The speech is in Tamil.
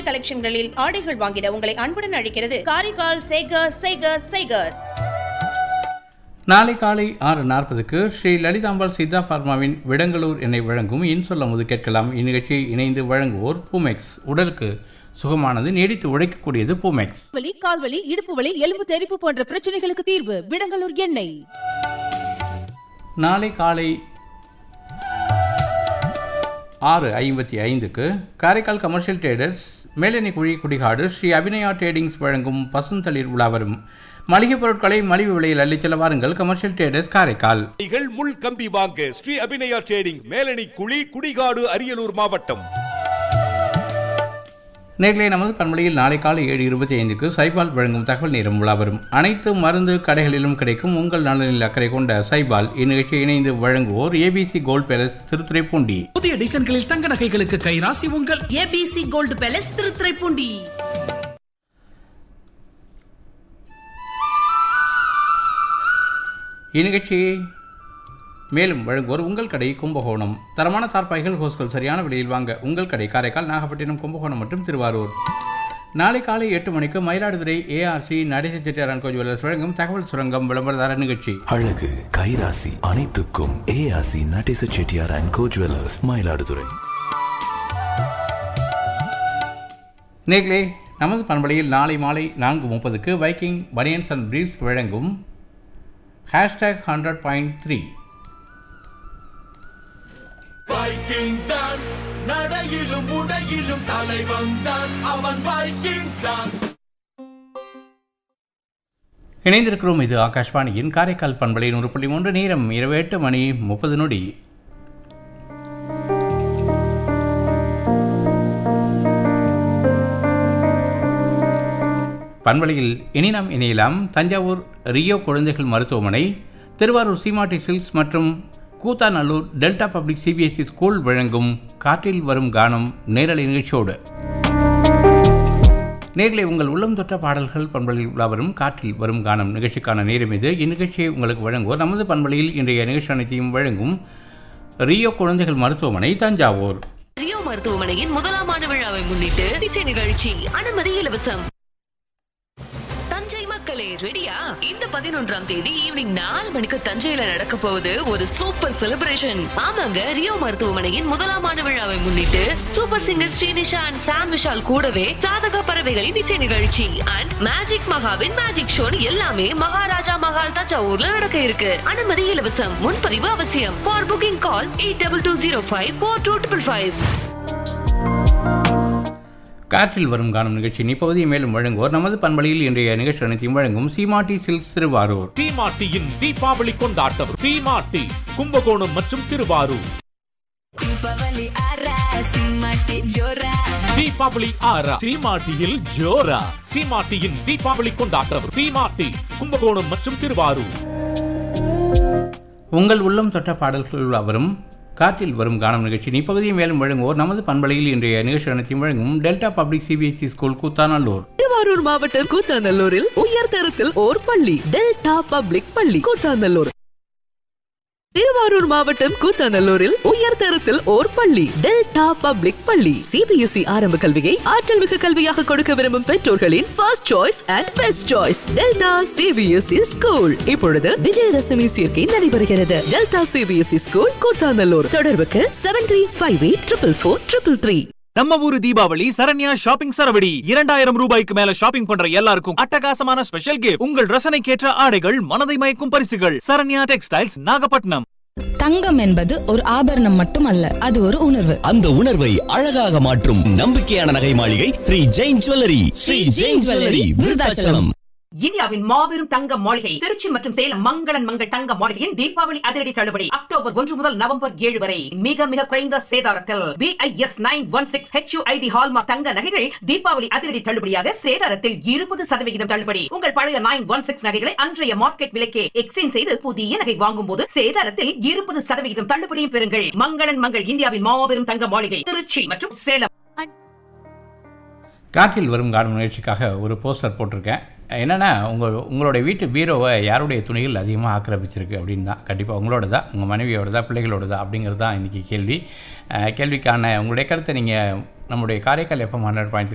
கலெக்ஷன்களில் ஆடைகள் வாங்கிட உங்களை அன்புடன் அழைக்கிறது காரைக்கால் சேகர்ஸ் சேகர்ஸ் சேகர்ஸ் நாளை காலை ஆறு நாற்பதுக்கு ஸ்ரீ லலிதாம்பாள் சித்தா பார்மாவின் விடங்களூர் எண்ணெய் வழங்கும் இன்சொல்ல முது கேட்கலாம் இந்நிகழ்ச்சியை இணைந்து வழங்குவோர் பூமெக்ஸ் உடலுக்கு சுகமானது நீடித்து உழைக்கக்கூடியது பூமெக்ஸ் வலி கால்வலி இடுப்பு வலி எலும்பு தெறிப்பு போன்ற பிரச்சனைகளுக்கு தீர்வு விடங்கலூர் எண்ணெய் நாளை காலை ஆறு ஐம்பத்தி ஐந்துக்கு காரைக்கால் கமர்ஷியல் ட்ரேடர்ஸ் மேலணி குழி குடிகாடு ஸ்ரீ அபிநயா ட்ரேடிங்ஸ் வழங்கும் பசுந்தளிர் உலா வரும் மளிகை பொருட்களை மலிவு விலையில் அள்ளிச் செல்ல வாருங்கள் கமர்ஷியல் ட்ரேடர்ஸ் காரைக்கால் நீங்கள் முள் கம்பி வாங்க ஸ்ரீ அபிநயா ட்ரேடிங் மேலணி குழி குடிகாடு அரியலூர் மாவட்டம் நேர்களை நமது பண்பலையில் நாளை காலை ஏழு இருபத்தி ஐந்துக்கு சைபால் வழங்கும் தகவல் நேரம் உலா வரும் அனைத்து மருந்து கடைகளிலும் கிடைக்கும் உங்கள் நலனில் அக்கறை கொண்ட சைபால் இந்நிகழ்ச்சியை இணைந்து வழங்குவோர் ஏபிசி கோல்ட் பேலஸ் திருத்துறைப்பூண்டி புதிய டிசைன்களில் தங்க நகைகளுக்கு கைராசி உங்கள் ஏபிசி கோல்டு பேலஸ் திருத்துறைப்பூண்டி இந்நிகழ்ச்சியை மேலும் வழங்குவோர் உங்கள் கடை கும்பகோணம் தரமான தார்பாய்கள் ஹோஸ்கள் சரியான விலையில் வாங்க உங்கள் கடை காரைக்கால் நாகப்பட்டினம் கும்பகோணம் மற்றும் திருவாரூர் நாளை காலை எட்டு மணிக்கு மயிலாடுதுறை ஏஆர்சி நடேச செட்டியாரன் கோஜ் வெல்லர்ஸ் வழங்கும் தகவல் சுரங்கம் விளம்பரதார நிகழ்ச்சி அழகு கைராசி அனைத்துக்கும் ஏஆசி Natesa Chettiar and co jewellers Mayiladuthurai நேர்களே நமது பண்பலையில் நாளை மாலை நான்கு முப்பதுக்கு வைக்கிங் பனியன்ஸ் அண்ட் பிரீஃப்ஸ் வழங்கும் hashtag hundred point three Viking தான் நடையிலும் உடையிலும் தலைவன் தான் அவன் வைக்கிங் தான் இணைந்திருக்கிறோம் இது ஆகாஷ்வாணியின் காரைக்கால் பண்பலை நூறு புள்ளி மூன்று நேரம் இரவு எட்டு மணி முப்பது நொடி பண்பலையில் இனி நாம் இணையலாம் தஞ்சாவூர் ரியோ குழந்தைகள் மருத்துவமனை திருவாரூர் சீமாட்டி சில்க்ஸ் மற்றும் Koothanallur Delta public CBSE school வழங்கும் காற்றில் வரும் கானம் நேரலை நிகழ்ச்சியோடு நேர்களை உங்கள் உள்ளம் தொட்ட பாடல்கள் பண்பலையில் உலா வரும் காற்றில் வரும் கானம் நிகழ்ச்சிக்கான நேரம் இது இந்நிகழ்ச்சியை உங்களுக்கு வழங்குவோர் நமது பண்பலையில் இன்றைய நிகழ்ச்சி அனைத்தையும் வழங்கும் ரியோ குழந்தைகள் மருத்துவமனை தஞ்சாவூர் ரியோ மருத்துவமனையின் முதலாம் ஆண்டு விழாவை முன்னிட்டு இசை நிகழ்ச்சி அனுமதி இலவசம் தஞ்சை மக்களே ரெடியா இந்த பதினொன்றாம் தேதி ஈவினிங் நாலு மணிக்கு தஞ்சையில நடக்க போகுது ஒரு சூப்பர் செலிப்ரேஷன் ஆமாங்க ரியோ மருத்துவமனையின் முதலாம் ஆண்டு விழாவை முன்னிட்டு super singer Srinisha and Sam Vishal கூடவே ராதக பறவைகளின் இசை நிகழ்ச்சி அண்ட் மேஜிக் மகாவின் மேஜிக் ஷோ எல்லாமே மகாராஜா மகால் தஞ்சாவூர்ல நடக்க இருக்கு அனுமதி இலவசம் முன்பதிவு அவசியம் for booking call eight double two zero five four two triple five காற்றில் வரும் காணும் நிகழ்ச்சியின் இப்பகுதியை மேலும் வழங்குவோர் நமது பண்பலையில் இன்றைய நிகழ்ச்சி அனைத்தையும் வழங்கும் சீமாட்டி சில்க்ஸ் திருவாரூர் சீமாட்டியின் தீபாவளி கொண்டாட்டம் சீமாட்டி கும்பகோணம் மற்றும் திருவாரூர் ದೀಪಾವಳಿ ಆರ ಸಿಂಹಕ್ಕೆ ಜೋರ தீபாவளி ஆறா சீமாட்டியில் ஜோரா சீமாட்டியின் தீபாவளி கொண்டாட்டம் சீமாட்டி கும்பகோணம் மற்றும் திருவாரூர் உங்கள் உள்ளம் தொட்ட பாடல்கள் வரும் காற்றில் வரும் காணும் நிகழ்ச்சியின் இப்பகுதியை மேலும் வழங்குவோர் நமது பண்பலையில் இன்றைய நிகழ்ச்சி அனைத்தையும் வழங்கும் Delta public CBSE school Koothanallur Thiruvarur மாவட்டம் கூத்தாநல்லூரில் உயர் தரத்தில் ஓர் பள்ளி டெல்டா பப்ளிக் பள்ளி கூத்தாநல்லூர் திருவாரூர் மாவட்டம் கூத்தாநல்லூரில் உயர் தரத்தில் ஓர் பள்ளி டெல்டா பப்ளிக் பள்ளி சிபிஎஸ்இ ஆரம்ப கல்வியை ஆற்றல் மிகு கல்வியாக கொடுக்க விரும்பும் பெற்றோர்களின் first choice and best choice Delta CBSE school இப்பொழுது விஜயதசமி சேர்க்கை நடைபெறுகிறது டெல்டா சிபிஎஸ்இ ஸ்கூல் கூத்தாநல்லூர் தொடர்புக்கு seven three five eight triple four triple three நம்ம ஊரு தீபாவளி சரண்யா ஷாப்பிங் சரவடி இரண்டாயிரம் ரூபாய்க்கு மேல ஷாப்பிங் பண்ற எல்லாருக்கும் அட்டகாசமான ஸ்பெஷல் கிஃப்ட் உங்கள் ரசனைக்கேற்ற ஆடைகள் மனதை மயக்கும் பரிசுகள் சரண்யா டெக்ஸ்டைல்ஸ் நாகப்பட்டினம் தங்கம் என்பது ஒரு ஆபரணம் மட்டுமல்ல அது ஒரு உணர்வு அந்த உணர்வை அழகாக மாற்றும் நம்பிக்கையான நகை மாளிகை ஸ்ரீ ஜெயின் ஜுவல்லரி ஸ்ரீ ஜெயின் ஜுவல்லரி விருதாச்சலம் இந்தியாவின் மாபெரும் தங்க மாளிகை திருச்சி மற்றும் சேலம் மங்களன் மங்கள் தங்க மாளிகையின் தீபாவளி அதிரடி தள்ளுபடி அக்டோபர் ஒன்று முதல் நவம்பர் ஏழு வரை மிக மிக குறைந்த சேதாரத்தில் BIS nine one six HUID hallmark தங்க நகைகள் தீபாவளி அதிரடி தள்ளுபடியாக சேதாரத்தில் இருபது சதவிகிதம் தள்ளுபடி உங்கள் பழைய நைன் ஒன் சிக்ஸ் நகைகளை அன்றைய மார்க்கெட் விலைக்கே எக்ஸ்சேஞ்ச் செய்து புதிய நகை வாங்கும் போது சேதாரத்தில் இருபது சதவிகிதம் தள்ளுபடியும் பெறுங்கள் மங்களன் மங்கள் இந்தியாவின் மாபெரும் தங்க மாளிகை திருச்சி மற்றும் சேலம் காற்றில் வரும் காணும் நிகழ்ச்சிக்காக ஒரு போஸ்டர் போட்டிருக்கேன் என்னென்னா உங்கள் உங்களுடைய வீட்டு பீரோவை யாருடைய துணிகள் அதிகமாக ஆக்கிரமிச்சிருக்கு அப்படின்னு தான் கண்டிப்பாக உங்களோட தான் உங்கள் மனைவியோட தான் பிள்ளைகளோட தான் அப்படிங்கிறது தான் இன்றைக்கி கேள்வி அஹ் கேள்விக்கான உங்களுடைய கருத்தை நீங்கள் நம்முடைய காரைக்கால் எஃப்எம் ஹண்ட்ரட் பாயிண்ட்